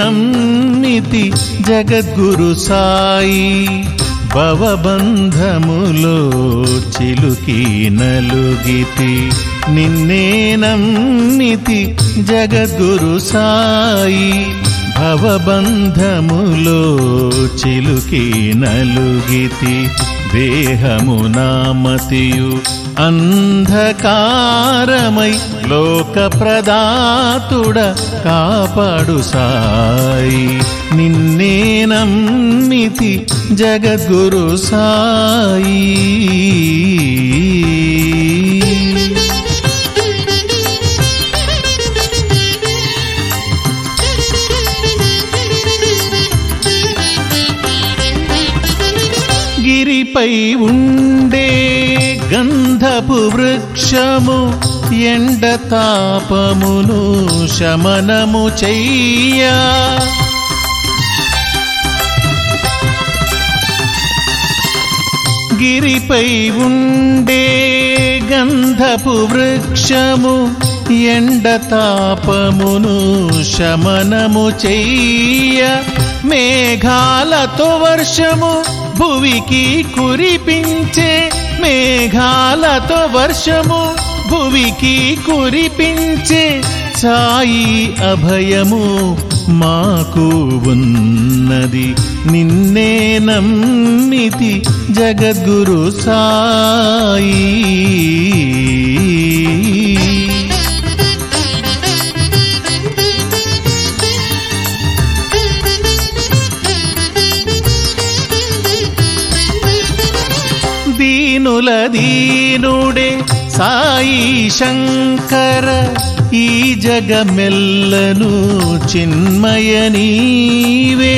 నమ్మితి జగద్గురు సాయి భవబంధములో చిలుకి నలుగితి నిన్నే నమ్మితి జగద్గురు సాయి భవబంధములో చిలుకి నలుగితి దేహము నామతియు అంధకారమై లోక ప్రదాతుడ కాపాడు సాయి నిన్నే నమ్మితి జగద్గురు సాయి గిరిపై ఉండే గంధపు వృక్షము ఎండ తాపమును శమనము చెయ్యా గిరిపై ఉండే గంధపు వృక్షము ఎండ తాపమును శమనము చెయ్య మేఘాలతో వర్షము భువికి కురిపించే మేఘాలతో వర్షము భువికి కురిపించే సాయి అభయము మాకు ఉన్నది నిన్నే నమ్మితి జగద్గురు సాయి దీనుల దీనుడే సాయి శంకర ఈ జగమెల్లను చిన్మయ నీవే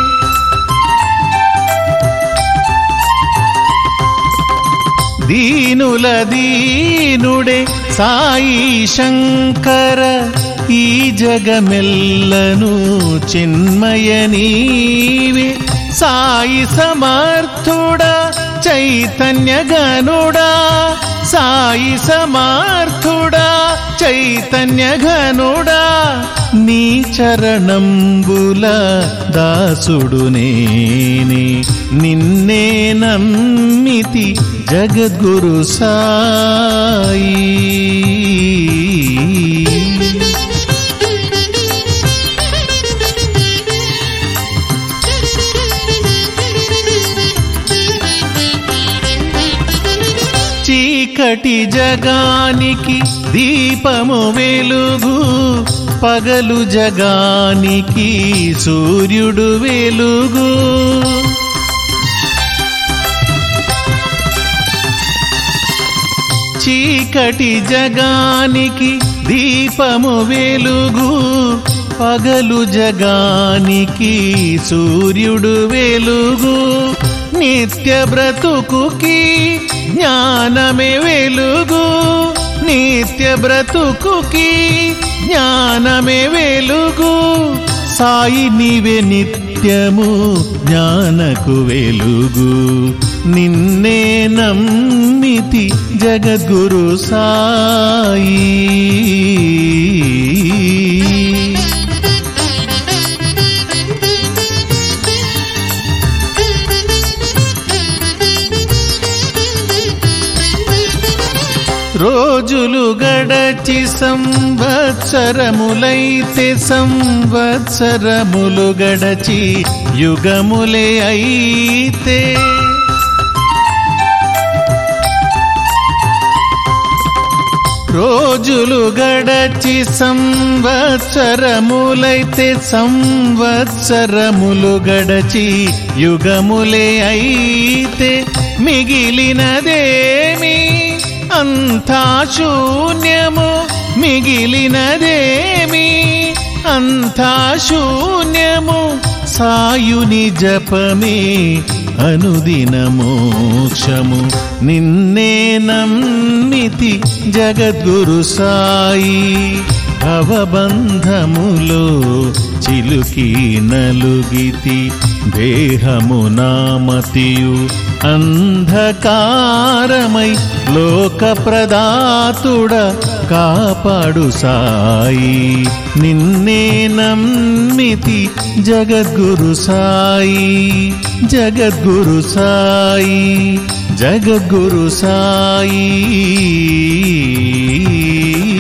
దీనుల దీనుడే సాయి శంకర ఈ జగమెల్లను చిన్మయ నీవే సాయి సమర్థుడా చైతన్య గనుడా సాయి సమర్థుడా చైతన్య ఘనుడా నీ చరణంబుల దాసుడు నేనే నిన్నే నమ్మితి జగద్గురు సాయి చీకటి జగానికి దీపము వెలుగు పగలు జగానికి సూర్యుడు వెలుగు చీకటి జగానికి దీపము వెలుగు పగలు జగానికి సూర్యుడు వెలుగు నిత్య బ్రతుకుకి జ్ఞానమే వెలుగు నిత్య బ్రతుకుకి జ్ఞానమే వెలుగు సాయి నీవే నిత్యము జ్ఞానకు వెలుగు నిన్నే నమ్మితి జగద్గురు సాయి రోజులు గడచి సంవత్సరములైతే సంవత్సరములు గడచి యుగములే అయితే రోజులు గడచి సంవత్సరములైతే సంవత్సరములు గడచి యుగములే అయితే మిగిలినదేమి అంతా శూన్యము మిగిలినదేమి అంతా శూన్యము సాయుని జపమే అనుదిన మోక్షము నిన్నే నమ్మితి జగద్గురు సాయి భవబంధములో చిలుకి నలుగితి దేహము నామతియు అంధకారమై లోక ప్రదాతుడ కాపాడు సాయి నిన్నే నమ్మితి జగద్గురు సాయి జగద్గురు సాయి జగద్గురు సాయి